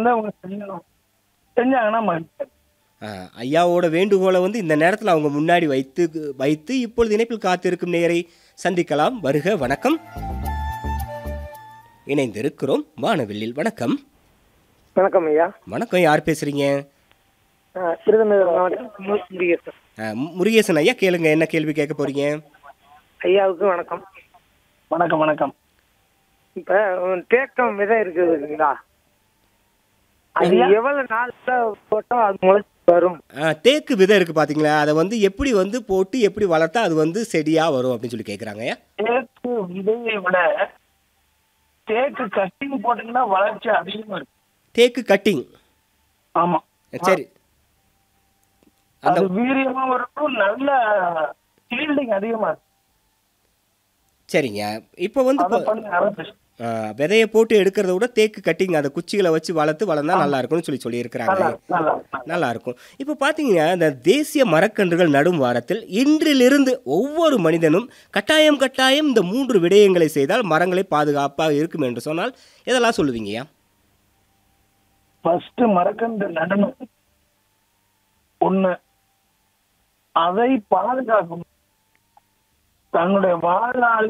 வந்து அவங்க செய்யணும் செஞ்சாங்கன்னா மகிழ்ச்சி ஆ, ஐயாவோட வேண்டுகோளை வந்து இந்த நேரத்தில் அவங்க முன்னாடி வைத்து வைத்து இப்பொழுது இணைப்பில் காத்திருக்கும் நேரை சந்திக்கலாம் வருக வணக்கம் இணைந்திருக்கிறோம் வானவில்லில் வணக்கம் வணக்கம் ஐயா வணக்கம் யார் பேசுறீங்க ஆ, விருதுநகர் மாவட்டம் மு- முருகேசன் ஆ, மு- முருகேசன் ஐயா கேளுங்க என்ன கேள்வி கேட்க போறீங்க ஐயாவுக்கு வணக்கம் வணக்கம் வணக்கம் இப்ப உம், தேக்கம் விதை இருக்குது இல்லைங்களா அது ஐயா? எவ்வளவு நாள்ல போட்டா அது முளைச்சு வரும் ஆ, தேக்கு விதை இருக்கு பாத்தீங்களா அதை வந்து எப்படி வந்து போட்டு எப்படி வளர்த்தா அது வந்து செடியா வரும் அப்படின்னு சொல்லி கேட்குறாங்க ஐயா தேக்கு விதையை விட தேக்கு கட்டிங் போட்டீங்கன்னா வளர்ச்சி அதிகமா இருக்கு தேக்கு கட்டிங் ஆமா சரி அந்த அது வீரியமா இருக்கும் நல்ல ஃபீல்டிங் அதிகமா இருக்கு சரிங்க இப்போ வந்து அதை இப்போ- பண்ணி ஆரம்பிச்சு ஆ, விதையை போட்டு எடுக்கிறத விட தேக்கு கட்டிங் அந்த குச்சிகளை வச்சு வளர்த்து வளர்ந்தா நல்லா இருக்கும்னு சொல்லி சொல்லியிருக்கிறாங்க நல்லா நல்லா நல்லா. நல்லா இருக்கும் இப்போ பார்த்தீங்கன்னா இந்த தேசிய மரக்கன்றுகள் நடும் வாரத்தில் இன்றிலிருந்து ஒவ்வொரு மனிதனும் கட்டாயம் கட்டாயம் இந்த மூன்று விடயங்களை செய்தால் மரங்களை பாதுகாப்பாக இருக்கும் என்று சொன்னால் இதெல்லாம் சொல்லுவீங்கய்யா ஃபர்ஸ்ட் மரக்கன்று நடனம் ஒண்ணு அதை பாதுகாக்கும் தன்னுடைய வாழ்நாள்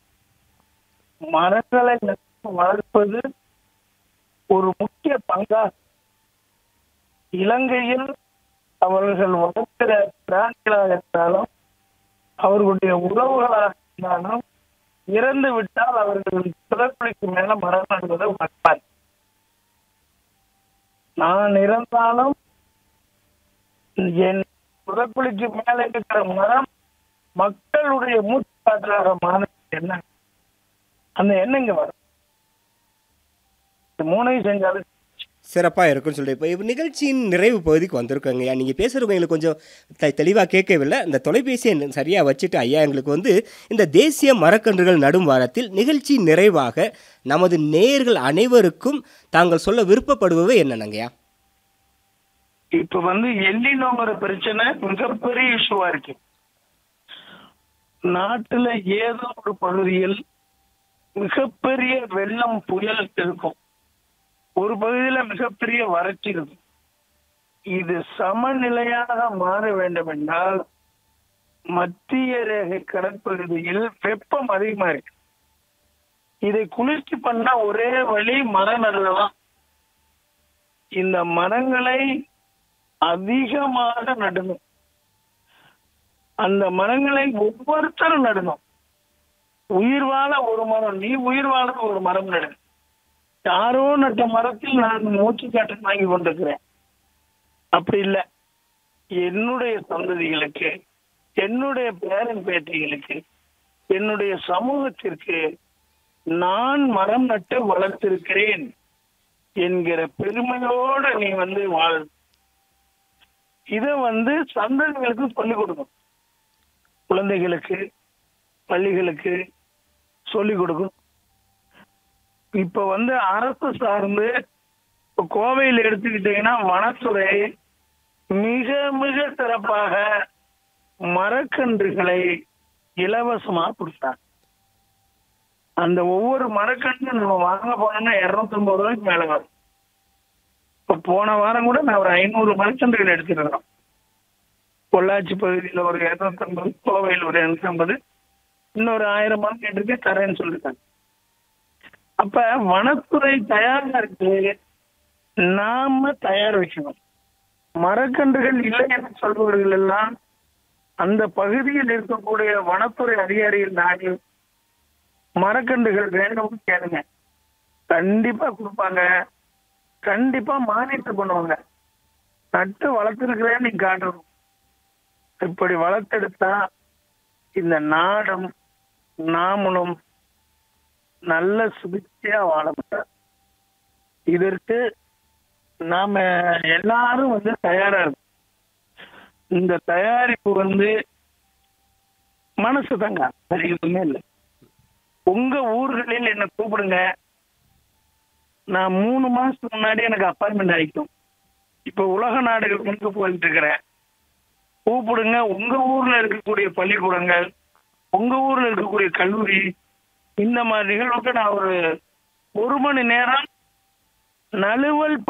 மரங்களை நட்டு வளர்ப்பது ஒரு முக்கிய பங்கா இலங்கையில் அவர்கள் வளர்க்கிற பிராணிகளாக இருந்தாலும் அவர்களுடைய உறவுகளாக இருந்தாலும் இறந்து விட்டால் அவர்கள் பிறப்புக்கு மேல மரம் நடுவதை வளர்ப்பார் நான் இறந்தாலும் என் புறக்குழிக்கு மேல இருக்கிற மரம் மக்களுடைய மூச்சு காற்றாக மாற என்ன அந்த எண்ணம் இங்க வரும் இந்த மூணையும் செஞ்சாலும் சிறப்பாக இருக்கும்னு சொல்லி இப்போ இப்போ நிகழ்ச்சியின் நிறைவு பகுதிக்கு வந்திருக்கோங்கய்யா நீங்கள் பேசுகிறவங்க எங்களுக்கு கொஞ்சம் த தெளிவாக கேட்கவில்லை இந்த தொலைபேசியை சரியாக வச்சுட்டு ஐயா எங்களுக்கு வந்து இந்த தேசிய மரக்கன்றுகள் நடும் வாரத்தில் நிகழ்ச்சி நிறைவாக நமது நேயர்கள் அனைவருக்கும் தாங்கள் சொல்ல விருப்பப்படுபவை என்னென்னங்கய்யா இப்ப வந்து எல்லினோங்கிற பிரச்சனை மிகப்பெரிய இஷ்யூவா இருக்கு நாட்டுல ஏதோ ஒரு பகுதியில் மிகப்பெரிய வெள்ளம் புயல் இருக்கும் ஒரு பகுதியில மிகப்பெரிய வறட்சி இருக்கும் இது சமநிலையாக மாற வேண்டும் என்றால் மத்திய ரேகை கடற்பகுதியில் வெப்பம் அதிகமா இருக்கு இதை குளிர்ச்சி பண்ண ஒரே வழி மரம் நடலாம் இந்த மரங்களை அதிகமாக நடணும் அந்த மரங்களை ஒவ்வொருத்தரும் நடணும் உயிர் வாழ ஒரு மரம் நீ உயிர் வாழ ஒரு மரம் நடு யாரோ நட்ட மரத்தில் நான் மூச்சு காற்று வாங்கி கொண்டிருக்கிறேன் அப்படி இல்லை என்னுடைய சந்ததிகளுக்கு என்னுடைய பேரன் பேட்டிகளுக்கு என்னுடைய சமூகத்திற்கு நான் மரம் நட்டு வளர்த்திருக்கிறேன் என்கிற பெருமையோட நீ வந்து வாழ் இத வந்து சந்ததிகளுக்கு சொல்லிக் கொடுக்கும் குழந்தைகளுக்கு பள்ளிகளுக்கு சொல்லிக் கொடுக்கும் இப்ப வந்து அரசு சார்ந்து இப்ப கோவையில் எடுத்துக்கிட்டீங்கன்னா வனத்துறை மிக மிக சிறப்பாக மரக்கன்றுகளை இலவசமா கொடுத்தாங்க அந்த ஒவ்வொரு மரக்கன்று நம்ம வாங்க போனோம்னா இருநூத்தி ஐம்பது ரூபாய்க்கு மேல வரும் இப்ப போன வாரம் கூட நான் ஒரு ஐநூறு மரக்கன்றுகள் எடுத்துருக்கிறோம் பொள்ளாச்சி பகுதியில் ஒரு இருநூத்தி ஐம்பது கோவையில் ஒரு இருநூத்தி ஐம்பது இன்னொரு ஆயிரம் மரம் கேட்டிருக்கேன் தரேன்னு சொல்லிருக்காங்க அப்ப வனத்துறை தயாரா இருக்கு நாம தயார் வைக்கணும் மரக்கன்றுகள் இல்லை என்று சொல்பவர்கள் எல்லாம் அந்த பகுதியில் இருக்கக்கூடிய வனத்துறை அதிகாரிகள் நாடி மரக்கன்றுகள் வேண்டும் கேளுங்க கண்டிப்பா கொடுப்பாங்க கண்டிப்பா மானியம் பண்ணுவாங்க நட்டு வளர்த்துருக்கிறேன்னு நீ காட்டணும் இப்படி வளர்த்தெடுத்தா இந்த நாடும் நாமளும் நல்ல சுபிட்சியா வாழ முடியும் இதற்கு நாம எல்லாரும் வந்து தயாரா இருக்கோம் இந்த தயாரிப்பு வந்து மனசு தாங்க வேற எதுவுமே இல்லை உங்க ஊர்களில் என்ன கூப்பிடுங்க நான் மூணு மாசத்துக்கு முன்னாடி எனக்கு அப்பாயின்மெண்ட் ஆயிக்கும் இப்ப உலக நாடுகள் கொண்டு போயிட்டு இருக்கிறேன் கூப்பிடுங்க உங்க ஊர்ல இருக்கக்கூடிய பள்ளிக்கூடங்கள் உங்க ஊர்ல இருக்கக்கூடிய கல்லூரி இந்த மாதிரி நிகழ்வுக்கு நான் ஒரு ஒரு மணி நேரம் நழுவல்